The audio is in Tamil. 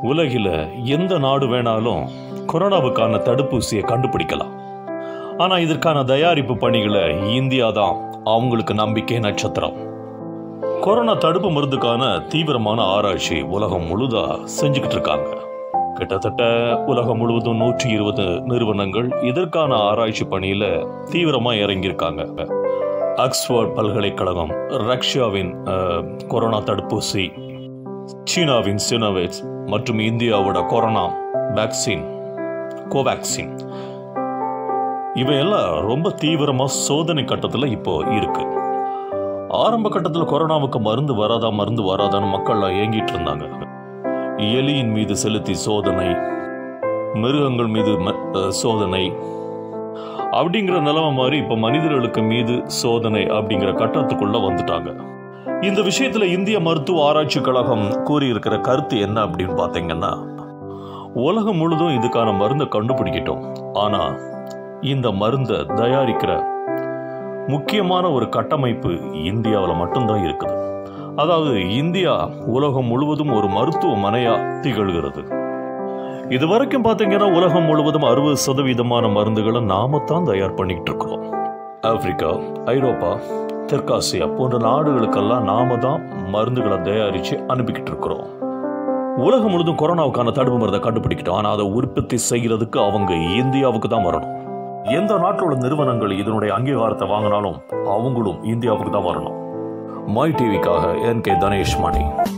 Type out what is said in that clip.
உலகில் எந்த நாடு வேணாலும் கொரோனாவுக்கான தடுப்பூசியை கண்டுபிடிக்கலாம் ஆனால் இதற்கான தயாரிப்பு பணிகளை இந்தியா தான் அவங்களுக்கு நம்பிக்கை நட்சத்திரம் கொரோனா தடுப்பு மருந்துக்கான தீவிரமான ஆராய்ச்சி உலகம் முழுதா செஞ்சுக்கிட்டு இருக்காங்க கிட்டத்தட்ட உலகம் முழுவதும் நூற்றி இருபது நிறுவனங்கள் இதற்கான ஆராய்ச்சி பணியில தீவிரமா இறங்கியிருக்காங்க ஆக்ஸ்போர்ட் பல்கலைக்கழகம் ரஷ்யாவின் அஹ், கொரோனா தடுப்பூசி சீனாவின் சினோவேக்ஸ் மற்றும் இந்தியாவோட கொரோனா வேக்சின் கோவேக்சின் இவையெல்லாம் ரொம்ப தீவிரமா சோதனை கட்டத்தில் இப்போ இருக்கு ஆரம்ப கட்டத்தில் கொரோனாவுக்கு மருந்து வராதா மருந்து வராதான்னு மக்கள்லாம் ஏங்கிட்டு இருந்தாங்க எலியின் மீது செலுத்தி சோதனை மிருகங்கள் மீது ம- அஹ், சோதனை அப்படிங்கிற நிலைமை மாதிரி இப்போ மனிதர்களுக்கு மீது சோதனை அப்படிங்கிற கட்டத்துக்குள்ள வந்துட்டாங்க இந்த விஷயத்துல இந்திய மருத்துவ ஆராய்ச்சி கழகம் கூறியிருக்கிற கருத்து என்ன அப்படின்னு பார்த்தீங்கன்னா உலகம் முழுதும் இதுக்கான மருந்தை கண்டுபிடிக்கட்டும் ஆனா இந்த மருந்தை தயாரிக்கிற முக்கியமான ஒரு கட்டமைப்பு இந்தியாவில் மட்டும்தான் இருக்குது அதாவது இந்தியா உலகம் முழுவதும் ஒரு மருத்துவமனையா திகழ்கிறது இது வரைக்கும் பார்த்தீங்கன்னா உலகம் முழுவதும் அறுபது சதவீதமான மருந்துகளை நாம தான் தயார் பண்ணிக்கிட்டு இருக்கிறோம் ஆப்பிரிக்கா ஐரோப்பா தெற்காசியா போன்ற நாடுகளுக்கெல்லாம் நாம தான் மருந்துகளை தயாரித்து அனுப்பிக்கிட்டு இருக்கிறோம் உலகம் முழுதும் கொரோனாவுக்கான தடுப்பு மருந்தை கண்டுபிடிக்கிட்டோம் ஆனால் அதை உற்பத்தி செய்கிறதுக்கு அவங்க இந்தியாவுக்கு தான் வரணும் எந்த நாட்டோட நிறுவனங்கள் இதனுடைய அங்கீகாரத்தை வாங்கினாலும் அவங்களும் இந்தியாவுக்கு தான் வரணும் மை டிவிக்காக என் கே தனேஷ் மணி